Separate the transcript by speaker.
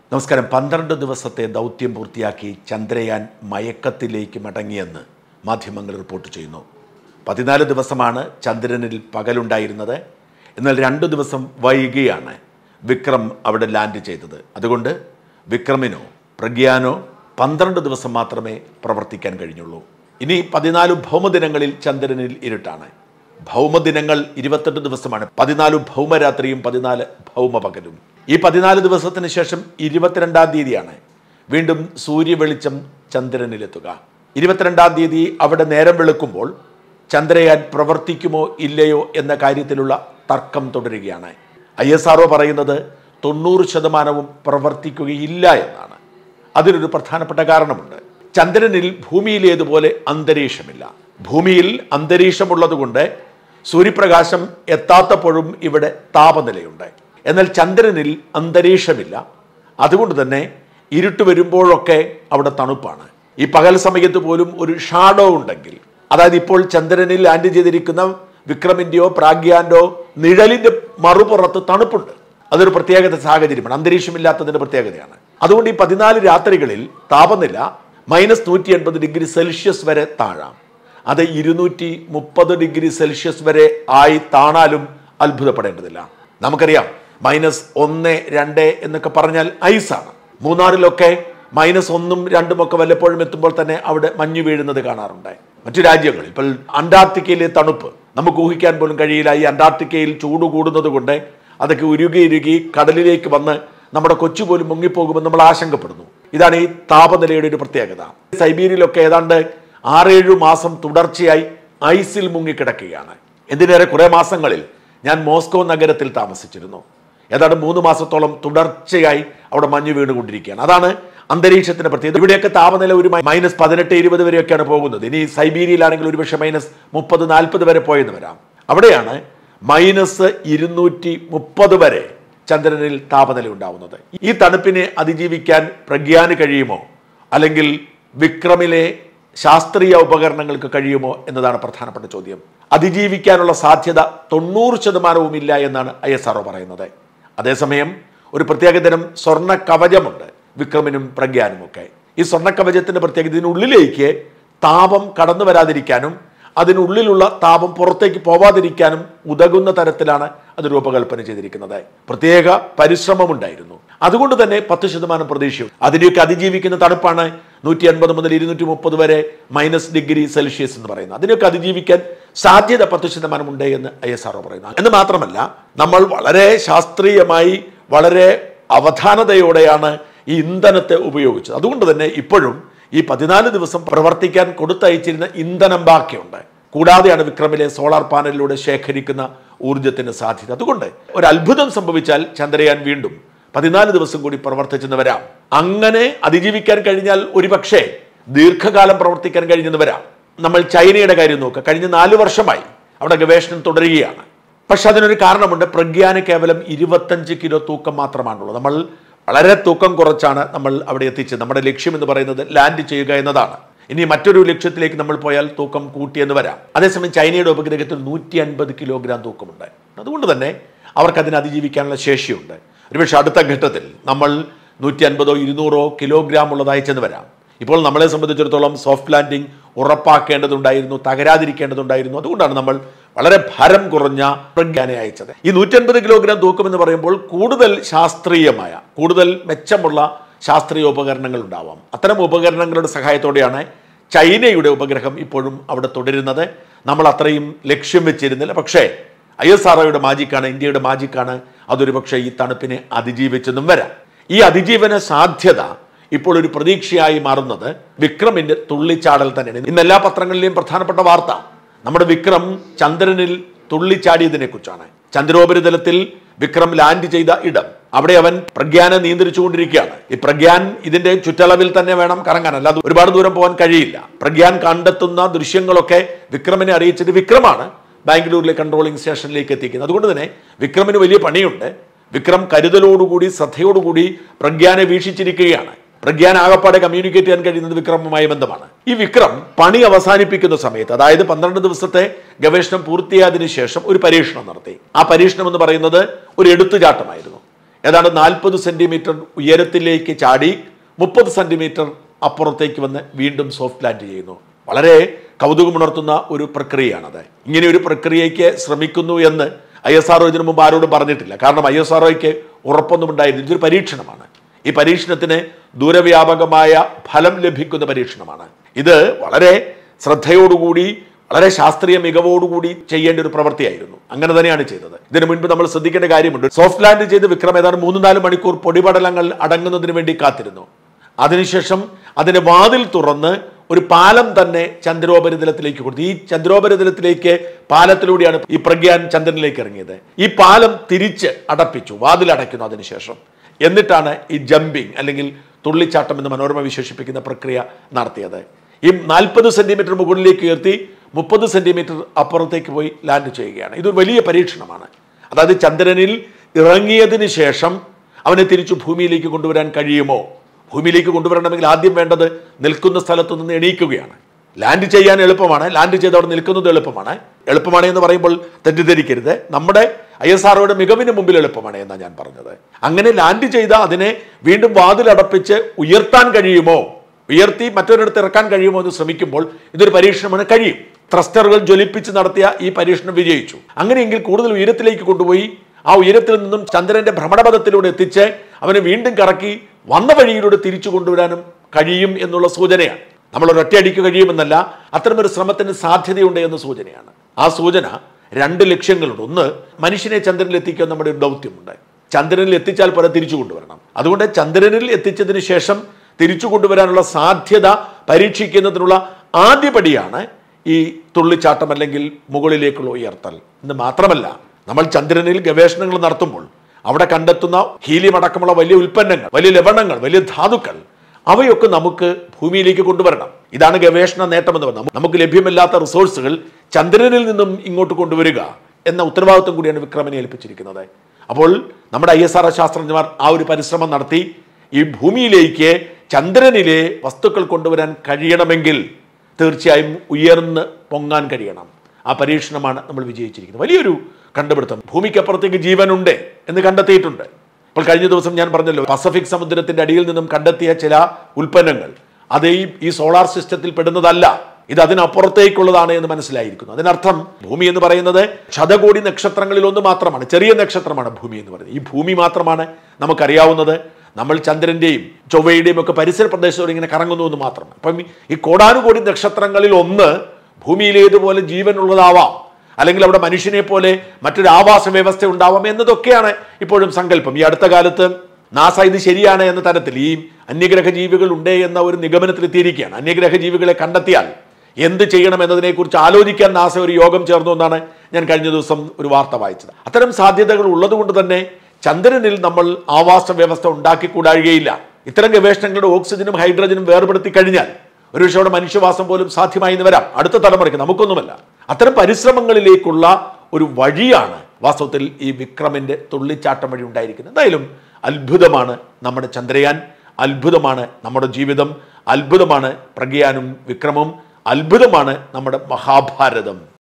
Speaker 1: നമസ്കാരം പന്ത്രണ്ട് ദിവസത്തെ ദൗത്യം പൂർത്തിയാക്കി ചന്ദ്രയാൻ മയക്കത്തിലേക്ക് മടങ്ങിയെന്ന് മാധ്യമങ്ങൾ റിപ്പോർട്ട് ചെയ്യുന്നു പതിനാല് ദിവസമാണ് ചന്ദ്രനിൽ പകലുണ്ടായിരുന്നത് എന്നാൽ രണ്ട് ദിവസം വൈകിയാണ് വിക്രം അവിടെ ലാൻഡ് ചെയ്തത് അതുകൊണ്ട് വിക്രമിനോ പ്രഗ്യാനോ പന്ത്രണ്ട് ദിവസം മാത്രമേ പ്രവർത്തിക്കാൻ കഴിഞ്ഞുള്ളൂ ഇനി പതിനാല് ഭൗമദിനങ്ങളിൽ ചന്ദ്രനിൽ ഇരുട്ടാണ് ഭൗമദിനങ്ങൾ ഇരുപത്തെട്ട് ദിവസമാണ് പതിനാല് ഭൗമരാത്രിയും പതിനാല് ഭൗമപകലും ഈ പതിനാല് ദിവസത്തിന് ശേഷം ഇരുപത്തിരണ്ടാം തീയതിയാണ് വീണ്ടും സൂര്യവെളിച്ചം ചന്ദ്രനിലെത്തുക ഇരുപത്തിരണ്ടാം തീയതി അവിടെ നേരം വെളുക്കുമ്പോൾ ചന്ദ്രയാൻ പ്രവർത്തിക്കുമോ ഇല്ലയോ എന്ന കാര്യത്തിലുള്ള തർക്കം തുടരുകയാണ് ഐ എസ് ആർ പറയുന്നത് തൊണ്ണൂറ് ശതമാനവും പ്രവർത്തിക്കുകയില്ല എന്നാണ് അതിനൊരു പ്രധാനപ്പെട്ട കാരണമുണ്ട് ചന്ദ്രനിൽ ഭൂമിയിലേതുപോലെ അന്തരീക്ഷമില്ല ഭൂമിയിൽ അന്തരീക്ഷമുള്ളതുകൊണ്ട് സൂര്യപ്രകാശം എത്താത്തപ്പോഴും ഇവിടെ താപനിലയുണ്ട് എന്നാൽ ചന്ദ്രനിൽ അന്തരീക്ഷമില്ല അതുകൊണ്ട് തന്നെ ഇരുട്ട് വരുമ്പോഴൊക്കെ അവിടെ തണുപ്പാണ് ഈ പകൽ സമയത്ത് പോലും ഒരു ഷാഡോ ഉണ്ടെങ്കിൽ അതായത് ഇപ്പോൾ ചന്ദ്രനിൽ ലാൻഡ് ചെയ്തിരിക്കുന്ന വിക്രമിൻ്റെയോ പ്രാഗ്യാൻ്റെയോ നിഴലിൻ്റെ മറുപുറത്ത് തണുപ്പുണ്ട് അതൊരു പ്രത്യേകത സാഹചര്യമാണ് അന്തരീക്ഷമില്ലാത്തതിൻ്റെ പ്രത്യേകതയാണ് അതുകൊണ്ട് ഈ പതിനാല് രാത്രികളിൽ താപനില മൈനസ് നൂറ്റി എൺപത് ഡിഗ്രി സെൽഷ്യസ് വരെ താഴാം അത് ഇരുന്നൂറ്റി മുപ്പത് ഡിഗ്രി സെൽഷ്യസ് വരെ ആയി താണാലും അത്ഭുതപ്പെടേണ്ടതില്ല നമുക്കറിയാം മൈനസ് ഒന്ന് രണ്ട് എന്നൊക്കെ പറഞ്ഞാൽ ഐസാണ് മൂന്നാറിലൊക്കെ മൈനസ് ഒന്നും രണ്ടും ഒക്കെ വല്ലപ്പോഴും എത്തുമ്പോൾ തന്നെ അവിടെ മഞ്ഞു വീഴുന്നത് കാണാറുണ്ട് മറ്റു രാജ്യങ്ങളിൽ ഇപ്പോൾ അന്റാർട്ടിക്കയിലെ തണുപ്പ് നമുക്ക് ഊഹിക്കാൻ പോലും കഴിയില്ല ഈ അന്റാർട്ടിക്കയിൽ ചൂട് കൂടുന്നത് കൊണ്ട് അതൊക്കെ ഉരുകി ഉരുകി കടലിലേക്ക് വന്ന് നമ്മുടെ കൊച്ചു പോലും മുങ്ങിപ്പോകുമെന്ന് നമ്മൾ ആശങ്കപ്പെടുന്നു ഇതാണ് ഈ താപനിലയുടെ ഒരു പ്രത്യേകത സൈബീരിയയിലൊക്കെ ഏതാണ്ട് ആറേഴു മാസം തുടർച്ചയായി ഐസിൽ മുങ്ങിക്കിടക്കുകയാണ് എന്തിനേറെ കുറേ മാസങ്ങളിൽ ഞാൻ മോസ്കോ നഗരത്തിൽ താമസിച്ചിരുന്നു ഏതാണ്ട് മൂന്ന് മാസത്തോളം തുടർച്ചയായി അവിടെ മഞ്ഞ് വീണുകൊണ്ടിരിക്കുകയാണ് അതാണ് അന്തരീക്ഷത്തിന്റെ പ്രത്യേകത ഇവിടെയൊക്കെ താപനില ഒരു മൈനസ് പതിനെട്ട് ഇരുപത് വരെയൊക്കെയാണ് പോകുന്നത് ഇനി സൈബീരിയയിലാണെങ്കിൽ ഒരുപക്ഷെ മൈനസ് മുപ്പത് നാൽപ്പത് വരെ പോയെന്ന് വരാം അവിടെയാണ് മൈനസ് ഇരുന്നൂറ്റി മുപ്പത് വരെ ചന്ദ്രനിൽ താപനില ഉണ്ടാവുന്നത് ഈ തണുപ്പിനെ അതിജീവിക്കാൻ പ്രഗ്യാന് കഴിയുമോ അല്ലെങ്കിൽ വിക്രമിലെ ശാസ്ത്രീയ ഉപകരണങ്ങൾക്ക് കഴിയുമോ എന്നതാണ് പ്രധാനപ്പെട്ട ചോദ്യം അതിജീവിക്കാനുള്ള സാധ്യത തൊണ്ണൂറ് ശതമാനവും ഇല്ല എന്നാണ് ഐ എസ് ആർഒ പറയുന്നത് അതേസമയം ഒരു പ്രത്യേകതരം സ്വർണ്ണ കവചമുണ്ട് വിക്രമിനും പ്രഗ്യാനും ഒക്കെ ഈ സ്വർണ്ണ കവചത്തിന്റെ പ്രത്യേകത ഇതിനുള്ളിലേക്ക് താപം കടന്നു വരാതിരിക്കാനും അതിനുള്ളിലുള്ള താപം പുറത്തേക്ക് പോവാതിരിക്കാനും ഉതകുന്ന തരത്തിലാണ് അത് രൂപകൽപ്പന ചെയ്തിരിക്കുന്നത് പ്രത്യേക പരിശ്രമമുണ്ടായിരുന്നു അതുകൊണ്ട് തന്നെ പത്ത് ശതമാനം പ്രതീക്ഷയും അതിനെയൊക്കെ അതിജീവിക്കുന്ന തണുപ്പാണ് നൂറ്റി അൻപത് മുതൽ ഇരുന്നൂറ്റി മുപ്പത് വരെ മൈനസ് ഡിഗ്രി സെൽഷ്യസ് എന്ന് പറയുന്നത് അതിനൊക്കെ അതിജീവിക്കാൻ സാധ്യത പത്ത് ശതമാനം ഉണ്ട് എന്ന് ഐ എസ് ആർ പറയുന്നു എന്ന് മാത്രമല്ല നമ്മൾ വളരെ ശാസ്ത്രീയമായി വളരെ അവധാനതയോടെയാണ് ഈ ഇന്ധനത്തെ ഉപയോഗിച്ചത് അതുകൊണ്ട് തന്നെ ഇപ്പോഴും ഈ പതിനാല് ദിവസം പ്രവർത്തിക്കാൻ കൊടുത്തയച്ചിരുന്ന ഇന്ധനം ബാക്കിയുണ്ട് കൂടാതെയാണ് വിക്രമിലെ സോളാർ പാനലിലൂടെ ശേഖരിക്കുന്ന ഊർജത്തിന് സാധ്യത അതുകൊണ്ട് ഒരു അത്ഭുതം സംഭവിച്ചാൽ ചന്ദ്രയാൻ വീണ്ടും പതിനാല് ദിവസം കൂടി പ്രവർത്തിച്ചെന്ന് വരാം അങ്ങനെ അതിജീവിക്കാൻ കഴിഞ്ഞാൽ ഒരുപക്ഷെ ദീർഘകാലം പ്രവർത്തിക്കാൻ കഴിഞ്ഞെന്ന് വരാം നമ്മൾ ചൈനയുടെ കാര്യം നോക്കുക കഴിഞ്ഞ നാല് വർഷമായി അവിടെ ഗവേഷണം തുടരുകയാണ് പക്ഷെ അതിനൊരു കാരണമുണ്ട് പ്രഗ്യാന് കേവലം ഇരുപത്തഞ്ച് കിലോ തൂക്കം മാത്രമാണുള്ളത് നമ്മൾ വളരെ തൂക്കം കുറച്ചാണ് നമ്മൾ അവിടെ എത്തിച്ചത് നമ്മുടെ ലക്ഷ്യം എന്ന് പറയുന്നത് ലാൻഡ് ചെയ്യുക എന്നതാണ് ഇനി മറ്റൊരു ലക്ഷ്യത്തിലേക്ക് നമ്മൾ പോയാൽ തൂക്കം കൂട്ടിയെന്ന് വരാം അതേസമയം ചൈനയുടെ ഉപഗ്രഹത്തിൽ നൂറ്റി അൻപത് കിലോഗ്രാം തൂക്കമുണ്ട് അതുകൊണ്ട് തന്നെ അവർക്ക് അതിനെ അതിജീവിക്കാനുള്ള ശേഷിയുണ്ട് ഒരുപക്ഷെ അടുത്ത ഘട്ടത്തിൽ നമ്മൾ നൂറ്റി അൻപതോ ഇരുന്നൂറോ കിലോഗ്രാം ഉള്ളതായി ചെന്ന് വരാം ഇപ്പോൾ നമ്മളെ സംബന്ധിച്ചിടത്തോളം സോഫ്റ്റ് ലാൻഡിംഗ് ഉറപ്പാക്കേണ്ടതുണ്ടായിരുന്നു തകരാതിരിക്കേണ്ടതുണ്ടായിരുന്നു അതുകൊണ്ടാണ് നമ്മൾ വളരെ ഭാരം കുറഞ്ഞ പ്രജ്ഞാനെ അയച്ചത് ഈ നൂറ്റൻപത് കിലോഗ്രാം തൂക്കം എന്ന് പറയുമ്പോൾ കൂടുതൽ ശാസ്ത്രീയമായ കൂടുതൽ മെച്ചമുള്ള ശാസ്ത്രീയ ഉപകരണങ്ങൾ ഉണ്ടാവാം അത്തരം ഉപകരണങ്ങളുടെ സഹായത്തോടെയാണ് ചൈനയുടെ ഉപഗ്രഹം ഇപ്പോഴും അവിടെ തുടരുന്നത് നമ്മൾ അത്രയും ലക്ഷ്യം വെച്ചിരുന്നില്ല പക്ഷേ ഐ എസ് ആർ മാജിക്കാണ് ഇന്ത്യയുടെ മാജിക്കാണ് അതൊരു പക്ഷേ ഈ തണുപ്പിനെ അതിജീവിച്ചെന്നും വരാം ഈ അതിജീവന സാധ്യത ഇപ്പോൾ ഒരു പ്രതീക്ഷയായി മാറുന്നത് വിക്രമിന്റെ തുള്ളിച്ചാടൽ തന്നെയാണ് ഇന്ന് എല്ലാ പത്രങ്ങളിലെയും പ്രധാനപ്പെട്ട വാർത്ത നമ്മുടെ വിക്രം ചന്ദ്രനിൽ തുള്ളിച്ചാടിയതിനെ കുറിച്ചാണ് ചന്ദ്രോപരിതലത്തിൽ വിക്രം ലാൻഡ് ചെയ്ത ഇടം അവിടെ അവൻ പ്രഗ്യാനെ നിയന്ത്രിച്ചുകൊണ്ടിരിക്കുകയാണ് ഈ പ്രഗ്യാൻ ഇതിന്റെ ചുറ്റളവിൽ തന്നെ വേണം കറങ്ങാൻ അല്ലാതെ ഒരുപാട് ദൂരം പോകാൻ കഴിയില്ല പ്രഗ്യാൻ കണ്ടെത്തുന്ന ദൃശ്യങ്ങളൊക്കെ വിക്രമിനെ അറിയിച്ചത് വിക്രമാണ് ബാംഗ്ലൂരിലെ കൺട്രോളിംഗ് സ്റ്റേഷനിലേക്ക് എത്തിക്കുന്നത് അതുകൊണ്ട് തന്നെ വിക്രമിന് വലിയ പണിയുണ്ട് വിക്രം കരുതലോടുകൂടി ശ്രദ്ധയോടുകൂടി പ്രഗ്യാനെ വീക്ഷിച്ചിരിക്കുകയാണ് പ്രഗ്യാൻ ആകപ്പാടെ കമ്മ്യൂണിക്കേറ്റ് ചെയ്യാൻ കഴിയുന്നത് വിക്രമുമായി ബന്ധമാണ് ഈ വിക്രം പണി അവസാനിപ്പിക്കുന്ന സമയത്ത് അതായത് പന്ത്രണ്ട് ദിവസത്തെ ഗവേഷണം പൂർത്തിയായതിനു ശേഷം ഒരു പരീക്ഷണം നടത്തി ആ പരീക്ഷണം എന്ന് പറയുന്നത് ഒരു എടുത്തുചാട്ടമായിരുന്നു ഏതാണ്ട് നാൽപ്പത് സെന്റിമീറ്റർ ഉയരത്തിലേക്ക് ചാടി മുപ്പത് സെന്റിമീറ്റർ അപ്പുറത്തേക്ക് വന്ന് വീണ്ടും സോഫ്റ്റ് ലാൻഡ് ചെയ്യുന്നു വളരെ കൗതുകമുണർത്തുന്ന ഒരു പ്രക്രിയയാണത് ഇങ്ങനെ ഒരു പ്രക്രിയയ്ക്ക് ശ്രമിക്കുന്നു എന്ന് ഐ എസ് ആർ ഇതിനു മുമ്പ് ആരോടും പറഞ്ഞിട്ടില്ല കാരണം ഐ എസ് ആർ ഉറപ്പൊന്നും ഉണ്ടായിരുന്നു ഇതൊരു പരീക്ഷണമാണ് ഈ പരീക്ഷണത്തിന് ദൂരവ്യാപകമായ ഫലം ലഭിക്കുന്ന പരീക്ഷണമാണ് ഇത് വളരെ ശ്രദ്ധയോടുകൂടി വളരെ ശാസ്ത്രീയ മികവോടുകൂടി ചെയ്യേണ്ട ഒരു പ്രവൃത്തിയായിരുന്നു അങ്ങനെ തന്നെയാണ് ചെയ്തത് ഇതിനു മുൻപ് നമ്മൾ ശ്രദ്ധിക്കേണ്ട കാര്യമുണ്ട് സോഫ്റ്റ് ലാൻഡ് ചെയ്ത് വിക്രം ഏതാണ്ട് മൂന്ന് നാല് മണിക്കൂർ പൊടിപടലങ്ങൾ അടങ്ങുന്നതിന് വേണ്ടി കാത്തിരുന്നു അതിനുശേഷം അതിന്റെ വാതിൽ തുറന്ന് ഒരു പാലം തന്നെ ചന്ദ്രോപരിതലത്തിലേക്ക് കൊടുത്തു ഈ ചന്ദ്രോപരിതലത്തിലേക്ക് പാലത്തിലൂടെയാണ് ഈ പ്രഗ്യാൻ ചന്ദ്രനിലേക്ക് ഇറങ്ങിയത് ഈ പാലം തിരിച്ച് അടപ്പിച്ചു വാതിൽ അടയ്ക്കുന്നു അതിനുശേഷം എന്നിട്ടാണ് ഈ ജമ്പിങ് അല്ലെങ്കിൽ തുള്ളിച്ചാട്ടം എന്ന് മനോരമ വിശേഷിപ്പിക്കുന്ന പ്രക്രിയ നടത്തിയത് ഈ നാൽപ്പത് സെന്റിമീറ്റർ മുകളിലേക്ക് ഉയർത്തി മുപ്പത് സെന്റിമീറ്റർ അപ്പുറത്തേക്ക് പോയി ലാൻഡ് ചെയ്യുകയാണ് ഇതൊരു വലിയ പരീക്ഷണമാണ് അതായത് ചന്ദ്രനിൽ ഇറങ്ങിയതിന് ശേഷം അവനെ തിരിച്ചു ഭൂമിയിലേക്ക് കൊണ്ടുവരാൻ കഴിയുമോ ഭൂമിയിലേക്ക് കൊണ്ടുവരണമെങ്കിൽ ആദ്യം വേണ്ടത് നിൽക്കുന്ന സ്ഥലത്തു നിന്ന് എണീക്കുകയാണ് ലാൻഡ് ചെയ്യാൻ എളുപ്പമാണ് ലാൻഡ് ചെയ്ത് അവിടെ നിൽക്കുന്നത് എളുപ്പമാണ് എളുപ്പമാണ് എന്ന് പറയുമ്പോൾ തെറ്റിദ്ധരിക്കരുത് നമ്മുടെ ഐ എസ് ആർഒയുടെ മികവിന് മുമ്പിൽ എളുപ്പമാണ് എന്നാണ് ഞാൻ പറഞ്ഞത് അങ്ങനെ ലാൻഡ് ചെയ്ത അതിനെ വീണ്ടും വാതിലടപ്പിച്ച് ഉയർത്താൻ കഴിയുമോ ഉയർത്തി മറ്റൊരിടത്ത് ഇറക്കാൻ കഴിയുമോ എന്ന് ശ്രമിക്കുമ്പോൾ ഇതൊരു പരീക്ഷണമാണ് കഴിയും ത്രസ്റ്ററുകൾ ജ്വലിപ്പിച്ച് നടത്തിയ ഈ പരീക്ഷണം വിജയിച്ചു അങ്ങനെയെങ്കിൽ കൂടുതൽ ഉയരത്തിലേക്ക് കൊണ്ടുപോയി ആ ഉയരത്തിൽ നിന്നും ചന്ദ്രന്റെ ഭ്രമണപഥത്തിലൂടെ എത്തിച്ച് അവനെ വീണ്ടും കറക്കി വന്ന വഴിയിലൂടെ തിരിച്ചു കൊണ്ടുവരാനും കഴിയും എന്നുള്ള സൂചനയാണ് നമ്മൾ ഒരൊറ്റയടിക്ക് കഴിയുമെന്നല്ല അത്തരമൊരു ശ്രമത്തിന് സാധ്യതയുണ്ട് എന്ന സൂചനയാണ് ആ സൂചന രണ്ട് ലക്ഷ്യങ്ങളുണ്ട് ഒന്ന് മനുഷ്യനെ ചന്ദ്രനിൽ എത്തിക്കാൻ നമ്മുടെ ഒരു ദൗത്യമുണ്ട് ചന്ദ്രനിൽ എത്തിച്ചാൽ പോലെ തിരിച്ചു കൊണ്ടുവരണം അതുകൊണ്ട് ചന്ദ്രനിൽ എത്തിച്ചതിന് ശേഷം തിരിച്ചു കൊണ്ടുവരാനുള്ള സാധ്യത പരീക്ഷിക്കുന്നതിനുള്ള ആദ്യപടിയാണ് ഈ തുള്ളിച്ചാട്ടം അല്ലെങ്കിൽ മുകളിലേക്കുള്ള ഉയർത്തൽ എന്ന് മാത്രമല്ല നമ്മൾ ചന്ദ്രനിൽ ഗവേഷണങ്ങൾ നടത്തുമ്പോൾ അവിടെ കണ്ടെത്തുന്ന ഹീലിയം അടക്കമുള്ള വലിയ ഉൽപ്പന്നങ്ങൾ വലിയ ലവണങ്ങൾ വലിയ ധാതുക്കൾ അവയൊക്കെ നമുക്ക് ഭൂമിയിലേക്ക് കൊണ്ടുവരണം ഇതാണ് ഗവേഷണ നേട്ടമെന്ന് പറയുന്നത് നമുക്ക് ലഭ്യമല്ലാത്ത റിസോഴ്സുകൾ ചന്ദ്രനിൽ നിന്നും ഇങ്ങോട്ട് കൊണ്ടുവരിക എന്ന ഉത്തരവാദിത്വം കൂടിയാണ് വിക്രമനെ ഏൽപ്പിച്ചിരിക്കുന്നത് അപ്പോൾ നമ്മുടെ ഐ എസ് ആർ ശാസ്ത്രജ്ഞന്മാർ ആ ഒരു പരിശ്രമം നടത്തി ഈ ഭൂമിയിലേക്ക് ചന്ദ്രനിലെ വസ്തുക്കൾ കൊണ്ടുവരാൻ കഴിയണമെങ്കിൽ തീർച്ചയായും ഉയർന്ന് പൊങ്ങാൻ കഴിയണം ആ പരീക്ഷണമാണ് നമ്മൾ വിജയിച്ചിരിക്കുന്നത് വലിയൊരു കണ്ടുപിടുത്തം ഭൂമിക്കപ്പുറത്തേക്ക് ജീവനുണ്ട് എന്ന് കണ്ടെത്തിയിട്ടുണ്ട് ഇപ്പോൾ കഴിഞ്ഞ ദിവസം ഞാൻ പറഞ്ഞല്ലോ പസഫിക് സമുദ്രത്തിന്റെ അടിയിൽ നിന്നും കണ്ടെത്തിയ ചില ഉൽപ്പന്നങ്ങൾ അത് ഈ ഈ സോളാർ സിസ്റ്റത്തിൽ പെടുന്നതല്ല ഇത് അതിനപ്പുറത്തേക്കുള്ളതാണ് എന്ന് മനസ്സിലായിരിക്കുന്നു അതിനർത്ഥം ഭൂമി എന്ന് പറയുന്നത് ശതകോടി നക്ഷത്രങ്ങളിൽ ഒന്ന് മാത്രമാണ് ചെറിയ നക്ഷത്രമാണ് ഭൂമി എന്ന് പറയുന്നത് ഈ ഭൂമി മാത്രമാണ് നമുക്കറിയാവുന്നത് നമ്മൾ ചന്ദ്രന്റെയും ചൊവ്വയുടെയും ഒക്കെ പരിസര പ്രദേശത്തോടെ ഇങ്ങനെ കറങ്ങുന്നു എന്ന് മാത്രം അപ്പം ഈ കോടാനുകോടി നക്ഷത്രങ്ങളിൽ ഒന്ന് ഭൂമിയിലേതുപോലെ ജീവനുള്ളതാവാം അല്ലെങ്കിൽ അവിടെ മനുഷ്യനെ പോലെ മറ്റൊരു ആവാസ വ്യവസ്ഥ ഉണ്ടാവാം എന്നതൊക്കെയാണ് ഇപ്പോഴും സങ്കല്പം ഈ അടുത്ത കാലത്ത് നാസ ഇത് ശരിയാണ് എന്ന തരത്തിൽ ഈ അന്യഗ്രഹ ജീവികൾ ഉണ്ട് എന്ന ഒരു നിഗമനത്തിൽ എത്തിയിരിക്കുകയാണ് അന്യഗ്രഹ ജീവികളെ കണ്ടെത്തിയാൽ എന്ത് ചെയ്യണം എന്നതിനെക്കുറിച്ച് ആലോചിക്കാൻ നാസ ഒരു യോഗം ചേർന്നു എന്നാണ് ഞാൻ കഴിഞ്ഞ ദിവസം ഒരു വാർത്ത വായിച്ചത് അത്തരം സാധ്യതകൾ ഉള്ളതുകൊണ്ട് തന്നെ ചന്ദ്രനിൽ നമ്മൾ ആവാസ വ്യവസ്ഥ ഉണ്ടാക്കിക്കൂടാഴുകയില്ല ഇത്തരം ഗവേഷണങ്ങളുടെ ഓക്സിജനും ഹൈഡ്രജനും വേർപെടുത്തി കഴിഞ്ഞാൽ ഒരുപക്ഷെ അവിടെ മനുഷ്യവാസം പോലും സാധ്യമായി എന്ന് വരാം അടുത്ത തലമുറയ്ക്ക് നമുക്കൊന്നുമല്ല അത്തരം പരിശ്രമങ്ങളിലേക്കുള്ള ഒരു വഴിയാണ് വാസ്തവത്തിൽ ഈ വിക്രമിന്റെ തുള്ളിച്ചാട്ടം വഴി ഉണ്ടായിരിക്കുന്നത് എന്തായാലും അത്ഭുതമാണ് നമ്മുടെ ചന്ദ്രയാൻ അത്ഭുതമാണ് നമ്മുടെ ജീവിതം അത്ഭുതമാണ് പ്രഗ്യാനും വിക്രമും അത്ഭുതമാണ് നമ്മുടെ മഹാഭാരതം